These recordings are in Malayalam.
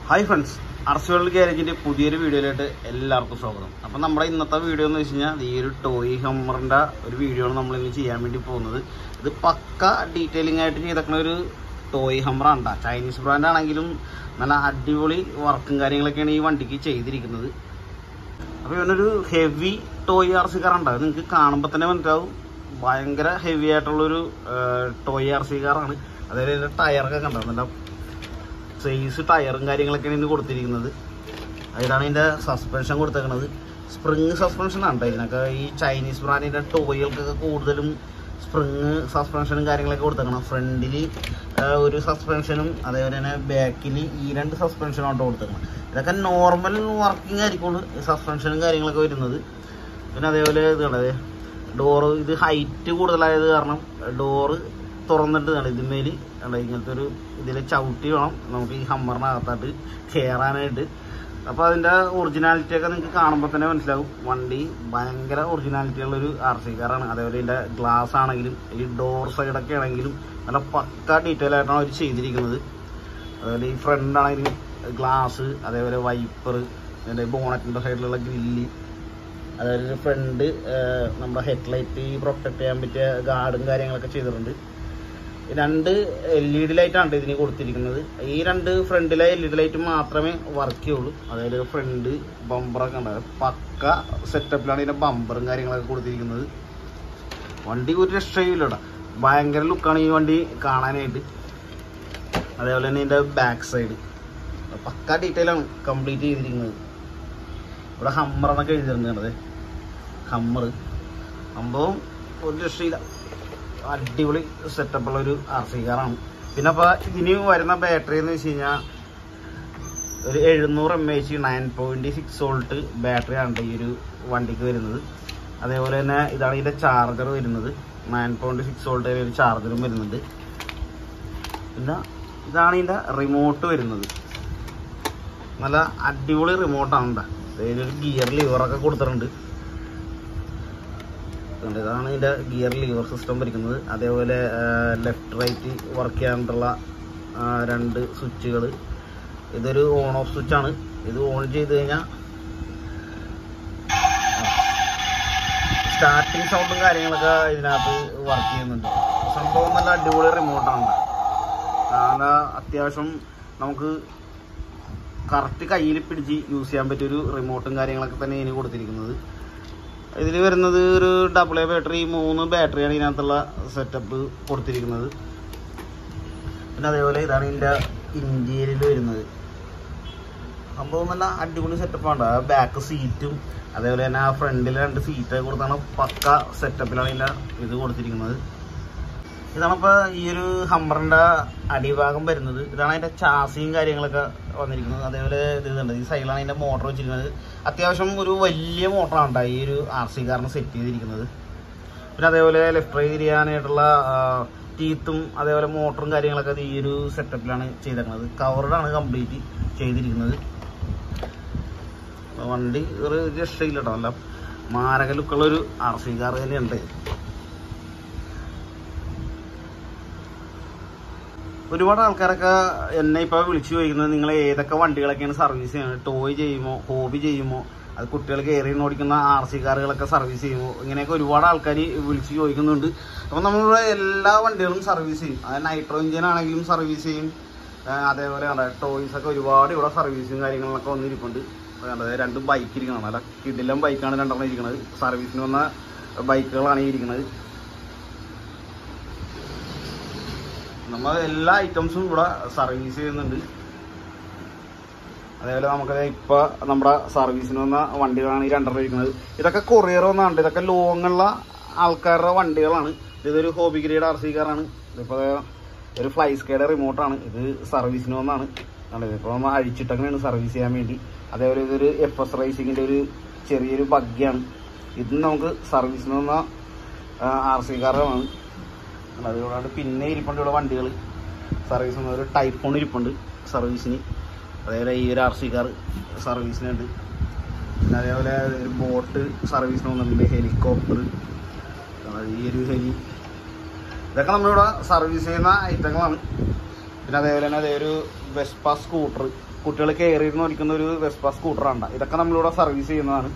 ഹായ് ഫ്രണ്ട്സ് അർസുവൽ ഗ്യാരേജിന്റെ പുതിയൊരു വീഡിയോയിലായിട്ട് എല്ലാവർക്കും സ്വാഗതം അപ്പം നമ്മുടെ ഇന്നത്തെ വീഡിയോ എന്ന് വെച്ച് കഴിഞ്ഞാൽ ഈ ഒരു ടോയ് ഹമ്മറിന്റെ ഒരു വീഡിയോ ആണ് നമ്മൾ ഇന്ന് ചെയ്യാൻ വേണ്ടി പോകുന്നത് ഇത് പക്ക ഡീറ്റെയിലിംഗ് ആയിട്ട് ചെയ്തേക്കുന്ന ഒരു ടോയ് ഹമ്മറാണ് ട്ടാ. ചൈനീസ് ബ്രാൻഡ് ആണെങ്കിലും നല്ല അടിപൊളി വർക്കും കാര്യങ്ങളൊക്കെയാണ് ഈ വണ്ടിക്ക് ചെയ്തിരിക്കുന്നത് അപ്പോൾ ഇവനൊരു heavy toy R C car ഉണ്ടാവും നിങ്ങൾക്ക് കാണുമ്പോൾ തന്നെ മനസ്സിലാവും ഭയങ്കര ഹെവി ആയിട്ടുള്ളൊരു ടോയ് ആർ സി കാറാണ് അതായത് ഇതിൻ്റെ ടയറൊക്കെ കണ്ടോ നല്ല സൈസ് ടയറും കാര്യങ്ങളൊക്കെയാണ് ഇതിന് കൊടുത്തിരിക്കുന്നത് അതിലാണ് ഇതിൻ്റെ സസ്പെൻഷൻ കൊടുത്തേക്കുന്നത് സ്പ്രിങ് സസ്പെൻഷൻ ആണ് ട്ടോ ഇതിനൊക്കെ ഈ ചൈനീസ് ബ്രാൻഡിൻ്റെ ടോയ്കൾക്കൊക്കെ കൂടുതലും സ്പ്രിങ് സസ്പെൻഷനും കാര്യങ്ങളൊക്കെ കൊടുത്തേക്കണം ഫ്രണ്ടിൽ ഒരു സസ്പെൻഷനും അതേപോലെ തന്നെ ബാക്കിൽ ഈ രണ്ട് സസ്പെൻഷനാണ് കൊടുത്തേക്കണം ഇതൊക്കെ നോർമൽ വർക്കിംഗ് ആയിരിക്കുള്ളൂ സസ്പെൻഷനും കാര്യങ്ങളൊക്കെ വരുന്നത് പിന്നെ അതേപോലെ ഇത് കണ്ടത് ഡോറ് ഇത് ഹൈറ്റ് കൂടുതലായത് കാരണം ഡോറ് തുറന്നിട്ട് കണ്ടത് ഇതിന്മേൽ കണ്ട ഇങ്ങനത്തെ ഒരു ഇതിൽ ചവിട്ടി വേണം നമുക്ക് ഈ ഹമ്മറിനകത്തായിട്ട് കയറാനായിട്ട് അപ്പോൾ അതിൻ്റെ ഒറിജിനാലിറ്റി ഒക്കെ നിങ്ങൾക്ക് കാണുമ്പോൾ തന്നെ മനസ്സിലാവും വണ്ടി ഭയങ്കര ഒറിജിനാലിറ്റി ഉള്ളൊരു ആർ സി കാറാണ് അതേപോലെ ഇതിൻ്റെ ഗ്ലാസ് ആണെങ്കിലും ഈ ഡോർ സൈഡൊക്കെ ആണെങ്കിലും നല്ല പക്ക ഡീറ്റെയിൽ ആയിട്ടാണ് അവർ ചെയ്തിരിക്കുന്നത് അതുപോലെ ഈ ഫ്രണ്ട് ആണെങ്കിലും ഗ്ലാസ് അതേപോലെ വൈപ്പർ അതിൻ്റെ ബോണറ്റിൻ്റെ സൈഡിലുള്ള ഗ്രില്ല് അതായത് ഫ്രണ്ട് നമ്മുടെ ഹെഡ്ലൈറ്റ് പ്രൊട്ടക്ട് ചെയ്യാൻ പറ്റിയ ഗാർഡും കാര്യങ്ങളൊക്കെ ചെയ്തിട്ടുണ്ട് രണ്ട് എൽ ഇ ഡി ലൈറ്റാണ് ഇതിന് കൊടുത്തിരിക്കുന്നത് ഈ രണ്ട് ഫ്രണ്ടിലെ എൽ ഇ ഡി ലൈറ്റ് മാത്രമേ വർക്ക് ചെയ്യുള്ളൂ അതായത് ഫ്രണ്ട് ബമ്പറൊക്കെ ഉണ്ടാകും പക്ക സെറ്റപ്പിലാണ് ഇതിൻ്റെ ബമ്പറും കാര്യങ്ങളൊക്കെ കൊടുത്തിരിക്കുന്നത് വണ്ടി ഒരു രക്ഷയില്ലടാ ഭയങ്കര ലുക്കാണ് ഈ വണ്ടി കാണാനായിട്ട് അതേപോലെ തന്നെ ഇതിൻ്റെ ബാക്ക് സൈഡ് പക്ക ഡീറ്റെയിൽ ആണ് കംപ്ലീറ്റ് ചെയ്തിരിക്കുന്നത് ഇവിടെ ഹമ്മർ എന്നൊക്കെ എഴുതിയിട്ടുണ്ട് ഹമ്മർ സംഭവം ഒരു രക്ഷയില്ല അടിപൊളി സെറ്റപ്പുള്ള ഒരു ആർ സി കാറാണ് പിന്നെ അപ്പോൾ ഇതിന് വരുന്ന ബാറ്ററി എന്ന് വെച്ച് കഴിഞ്ഞാൽ ഒരു എഴുന്നൂറ് M H nine point six volt ബാറ്ററിയാണ് ഈ ഒരു വണ്ടിക്ക് വരുന്നത് അതേപോലെ തന്നെ ഇതാണ് ഇതിൻ്റെ ചാർജർ വരുന്നത് നയൻ പോയിൻറ്റ് സിക്സ് വോൾട്ട് ഒരു ചാർജറും വരുന്നുണ്ട് പിന്നെ ഇതാണ് ഇതിൻ്റെ റിമോട്ട് വരുന്നത് നല്ല അടിപൊളി റിമോട്ടാണ് കേട്ടോ ഇതിലൊരു ഗിയർ ലിവറൊക്കെ കൊടുത്തിട്ടുണ്ട് ഉണ്ട്. ഇതാണ് ഇതിൻ്റെ ഗിയർ ലിവർ സിസ്റ്റം വരിക്കുന്നത് അതേപോലെ ലെഫ്റ്റ് റൈറ്റ് വർക്ക് ചെയ്യാനായിട്ടുള്ള ആ, രണ്ട് സ്വിച്ചുകൾ ഇതൊരു ഓൺ ഓഫ് സ്വിച്ചാണ് ഇത് ഓൺ ചെയ്ത് കഴിഞ്ഞാൽ സ്റ്റാർട്ടിങ് സൗണ്ടും കാര്യങ്ങളൊക്കെ ഇതിനകത്ത് വർക്ക് ചെയ്യുന്നുണ്ട് സംഭവം നല്ല അടിപൊളി റിമോട്ടാണ് നല്ല അത്യാവശ്യം നമുക്ക് കറക്റ്റ് കയ്യിൽ പിടിച്ച് യൂസ് ചെയ്യാൻ പറ്റിയൊരു റിമോട്ടും കാര്യങ്ങളൊക്കെ തന്നെ ഇതിന് കൊടുത്തിരിക്കുന്നത് ഇതിൽ വരുന്നത് ഒരു ഡബിൾ എ ബാറ്ററി മൂന്ന് ബാറ്ററിയാണ് ഇതിനകത്തുള്ള സെറ്റപ്പ് കൊടുത്തിരിക്കുന്നത് പിന്നെ അതേപോലെ ഇതാണ് ഇതിൻ്റെ ഇന്ത്യയിൽ വരുന്നത് സംഭവം നല്ല അടിപൊളി സെറ്റപ്പാണ് ആ ബാക്ക് സീറ്റും അതേപോലെ തന്നെ ആ ഫ്രണ്ടിൽ രണ്ട് സീറ്റ് കൊടുത്താണ് പക്ക സെറ്റപ്പിലാണ് ഇതിൻ്റെ ഇത് കൊടുത്തിരിക്കുന്നത് ഇതാണ് ഇപ്പോൾ ഈ ഒരു ഹമ്മറിൻ്റെ അടിഭാഗം വരുന്നത് ഇതാണ് അതിൻ്റെ ചാസിയും കാര്യങ്ങളൊക്കെ വന്നിരിക്കുന്നത് അതേപോലെ ഇത് ഇതുണ്ട് ഈ സൈഡിലാണ് അതിൻ്റെ മോട്ടർ വെച്ചിരിക്കുന്നത് അത്യാവശ്യം ഒരു വലിയ മോട്ടറാണ് കേട്ടോ ഈ ഒരു ആർ സി കാറിന് സെറ്റ് ചെയ്തിരിക്കുന്നത് പിന്നെ അതേപോലെ ലെഫ്റ്റ് റൈറ്റ് തിരിയാനായിട്ടുള്ള ടീത്തും അതേപോലെ മോട്ടറും കാര്യങ്ങളൊക്കെ ഈ ഒരു സെറ്റപ്പിലാണ് ചെയ്തേക്കുന്നത് കവറിലാണ് കംപ്ലീറ്റ് ചെയ്തിരിക്കുന്നത് വണ്ടി ഒരു രക്ഷയില്ല കേട്ടോ നല്ല മാരക ലുക്കുള്ളൊരു ആർ സി കാർ തന്നെയുണ്ട് ഒരുപാട് ആൾക്കാരൊക്കെ എന്നെ ഇപ്പോൾ വിളിച്ചു ചോദിക്കുന്നത് നിങ്ങൾ ഏതൊക്കെ വണ്ടികളൊക്കെയാണ് സർവീസ് ചെയ്യുന്നത് ടോയ് ചെയ്യുമോ ഹോബി ചെയ്യുമോ അത് കുട്ടികൾ കയറി ഓടിക്കുന്ന ആർ സി കാറുകളൊക്കെ സർവീസ് ചെയ്യുമോ ഇങ്ങനെയൊക്കെ ഒരുപാട് ആൾക്കാർ വിളിച്ച് ചോദിക്കുന്നുണ്ട് അപ്പോൾ നമ്മളിവിടെ എല്ലാ വണ്ടികളും സർവീസ് ചെയ്യും അത് നൈട്രോ എഞ്ചിൻ ആണെങ്കിലും സർവീസ് ചെയ്യും ആ, അതേപോലെ ടോയ്സ് ഒക്കെ ഒരുപാട് ഇവിടെ സർവീസും കാര്യങ്ങളൊക്കെ വന്നിരിപ്പുണ്ട് കണ്ടത് രണ്ട് ബൈക്ക് ഇരിക്കണം അല്ല കിടിലം ബൈക്കാണ് രണ്ടെണ്ണം ഇരിക്കുന്നത് സർവീസിന് വന്ന ബൈക്കുകളാണ് ഈ ഇരിക്കുന്നത് നമ്മൾ എല്ലാ ഐറ്റംസും ഇവിടെ സർവീസ് ചെയ്യുന്നുണ്ട് അതേപോലെ നമുക്ക് ഇപ്പോൾ നമ്മുടെ സർവീസിന് വന്ന വണ്ടികളാണ് ഈ രണ്ടെണ്ണം ഇരിക്കുന്നത് ഇതൊക്കെ കൊറിയർ വന്നാണ് ഇതൊക്കെ ലോങ്ങുള്ള ആൾക്കാരുടെ വണ്ടികളാണ് ഇതൊരു ഹോബി ഗ്രേഡ് ആർ സി കാറാണ് ഇതിപ്പോൾ ഒരു ഫ്ലൈ സ്കേഡ് റിമോട്ടാണ് ഇത് സർവീസിന് വന്നാണ് ഇപ്പോൾ നമ്മൾ അഴിച്ചിട്ടൊക്കെയാണ് സർവീസ് ചെയ്യാൻ വേണ്ടി അതേപോലെ ഇതൊരു എഫ് എസ് റൈസിങ്ങിൻ്റെ ഒരു ചെറിയൊരു ബഗ്ഗിയാണ് ഇത് നമുക്ക് സർവീസിന് വന്ന ആർ സി കാറാണ് അതുകൂടാണ്ട് പിന്നെ ഇരിപ്പുണ്ട് ഇവിടെ വണ്ടികൾ സർവീസ് ഒരു ടൈഫോൺ ഇരിപ്പുണ്ട് സർവീസിന് അതേപോലെ ഈ ഒരു ആർ സി കാർ സർവീസിനുണ്ട് പിന്നെ അതേപോലെ ഒരു ബോട്ട് സർവീസിന് വന്നിട്ടുണ്ട് ഹെലികോപ്റ്റർ ഈ ഒരു ഹെലി ഇതൊക്കെ നമ്മളിവിടെ സർവീസ് ചെയ്യുന്ന ഐറ്റങ്ങളാണ് പിന്നെ അതേപോലെ തന്നെ അതേ ഒരു വെസ്പ സ്കൂട്ടർ കുട്ടികൾ കയറിയിരുന്ന് വലിക്കുന്ന ഒരു വെസ്പ സ്കൂട്ടറാണ് ഇതൊക്കെ നമ്മളിവിടെ സർവീസ് ചെയ്യുന്നതാണ്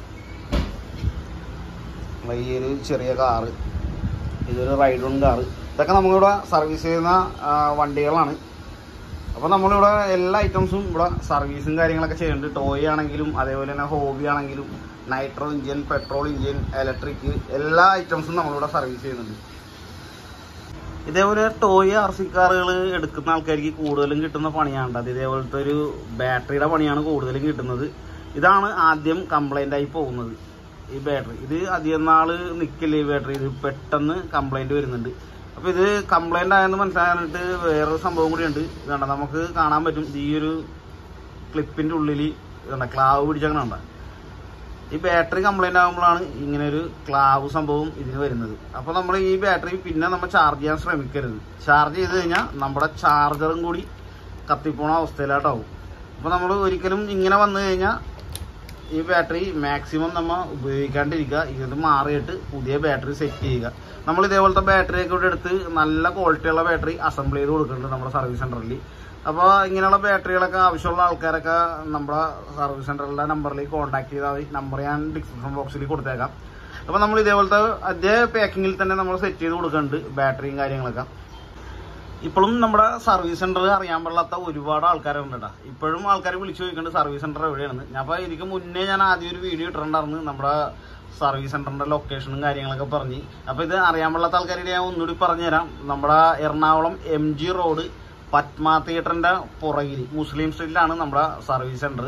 നമ്മളെ ഈ ഒരു ചെറിയ കാറ് ഇതൊരു റൈഡ് ഓൺ കാറ് ഇതൊക്കെ നമ്മളിവിടെ സർവീസ് ചെയ്യുന്ന ആ, വണ്ടികളാണ് അപ്പോൾ നമ്മളിവിടെ എല്ലാ ഐറ്റംസും ഇവിടെ സർവീസും കാര്യങ്ങളൊക്കെ ചെയ്യുന്നുണ്ട് ടോയ് ആണെങ്കിലും അതേപോലെ തന്നെ ഹോബി ആണെങ്കിലും nitro engine petrol engine electric എല്ലാ ഐറ്റംസും നമ്മളിവിടെ സർവീസ് ചെയ്യുന്നുണ്ട് ഇതേപോലെ ടോയ് ആർ സി കാറുകൾ എടുക്കുന്ന ആൾക്കാർക്ക് കൂടുതലും കിട്ടുന്ന പണിയാണ് അത് ഇതേപോലത്തെ ഒരു ബാറ്ററിയുടെ പണിയാണ് കൂടുതലും കിട്ടുന്നത് ഇതാണ് ആദ്യം കംപ്ലൈൻ്റ് ആയി പോകുന്നത് ഈ ബാറ്ററി ഇത് അധികം നാള് നിൽക്കില്ല ഈ ബാറ്ററി ഇത് പെട്ടെന്ന് കംപ്ലൈൻറ്റ് വരുന്നുണ്ട് അപ്പോൾ ഇത് കംപ്ലൈൻ്റ് ആയെന്ന് മനസ്സിലാകാനായിട്ട് വേറൊരു സംഭവം കൂടിയുണ്ട് ഇതുണ്ട് നമുക്ക് കാണാൻ പറ്റും ഈ ഒരു ക്ലിപ്പിൻ്റെ ഉള്ളിൽ ഇതുണ്ട് ക്ലാവ് പിടിച്ചങ്ങനെ ഉണ്ട് ഈ ബാറ്ററി കംപ്ലൈന്റ് ആകുമ്പോഴാണ് ഇങ്ങനെ ഒരു ക്ലാവ് സംഭവം ഇതിന് വരുന്നത് അപ്പോൾ നമ്മൾ ഈ ബാറ്ററി പിന്നെ നമ്മൾ ചാർജ് ചെയ്യാൻ ശ്രമിക്കരുത് ചാർജ് ചെയ്ത് കഴിഞ്ഞാൽ നമ്മുടെ ചാർജറും കൂടി കത്തിപ്പോണ അവസ്ഥയിലായിട്ടാവും അപ്പോൾ നമ്മൾ ഒരിക്കലും ഇങ്ങനെ വന്നു കഴിഞ്ഞാൽ ഈ ബാറ്ററി മാക്സിമം നമ്മൾ ഉപയോഗിക്കാണ്ടിരിക്കുക ഇത് മാറിയിട്ട് പുതിയ ബാറ്ററി സെറ്റ് ചെയ്യുക നമ്മൾ ഇതേപോലത്തെ ബാറ്ററി ഒക്കെ ഇവിടെ എടുത്ത് നല്ല ക്വാളിറ്റിയുള്ള ബാറ്ററി അസംബിൾ ചെയ്ത് കൊടുക്കുന്നുണ്ട് നമ്മുടെ സർവീസ് സെൻറ്ററിൽ അപ്പോൾ ഇങ്ങനെയുള്ള ബാറ്ററികളൊക്കെ ആവശ്യമുള്ള ആൾക്കാരൊക്കെ നമ്മുടെ സർവീസ് സെൻറ്ററിലെ നമ്പറിൽ കോൺടാക്ട് ചെയ്താൽ മതി നമ്പർ ഞാൻ ഡിസ്ക്രിപ്ഷൻ ബോക്സിൽ കൊടുത്തേക്കാം അപ്പോൾ നമ്മൾ ഇതേപോലത്തെ അതേ പാക്കിങ്ങിൽ തന്നെ നമ്മൾ സെറ്റ് ചെയ്ത് കൊടുക്കുന്നുണ്ട് ബാറ്ററിയും കാര്യങ്ങളൊക്കെ ഇപ്പോഴും നമ്മുടെ സർവീസ് സെന്റർ അറിയാൻ പാടില്ലാത്ത ഒരുപാട് ആൾക്കാരുണ്ട് കേട്ടോ ഇപ്പോഴും ആൾക്കാർ വിളിച്ചു ചോദിക്കുന്നുണ്ട് സർവീസ് സെന്റർ എവിടെയാണ് ഞാൻ അപ്പോൾ ഇതിക്ക് മുന്നേ ഞാൻ ആദ്യം ഒരു വീഡിയോ ഇട്ടിട്ടുണ്ടായിരുന്നു നമ്മുടെ സർവീസ് സെന്ററിന്റെ ലൊക്കേഷനും കാര്യങ്ങളൊക്കെ പറഞ്ഞ് അപ്പോൾ ഇത് അറിയാൻ പാടില്ലാത്ത ആൾക്കാരുടെ ഞാൻ ഒന്നുകൂടി പറഞ്ഞുതരാം നമ്മുടെ Ernakulam M G road Padma തിയേറ്ററിന്റെ പുറകിൽ മുസ്ലിം സ്ട്രീറ്റിലാണ് നമ്മുടെ സർവീസ് സെന്റർ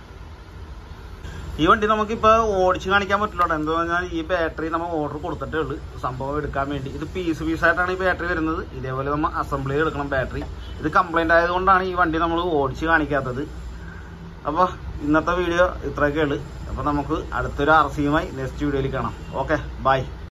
ഈ വണ്ടി നമുക്കിപ്പോൾ ഓടിച്ച് കാണിക്കാൻ പറ്റില്ല കേട്ടോ എന്താ പറഞ്ഞാൽ ഈ ബാറ്ററി നമ്മൾ ഓർഡർ കൊടുത്തിട്ടേ ഉള്ളൂ സംഭവം എടുക്കാൻ വേണ്ടി ഇത് പീസ് പീസായിട്ടാണ് ഈ ബാറ്ററി വരുന്നത് ഇതേപോലെ നമ്മൾ അസംബിൾ ചെയ്ത് എടുക്കണം ബാറ്ററി ഇത് കംപ്ലൈൻ്റ് ആയതുകൊണ്ടാണ് ഈ വണ്ടി നമ്മൾ ഓടിച്ച് കാണിക്കാത്തത് അപ്പോൾ ഇന്നത്തെ വീഡിയോ ഇത്രയൊക്കെ ഉള്ളു അപ്പോൾ നമുക്ക് അടുത്തൊരു ആർ സിയുമായി നെക്സ്റ്റ് വീഡിയോയിൽ കാണാം ഓക്കെ ബൈ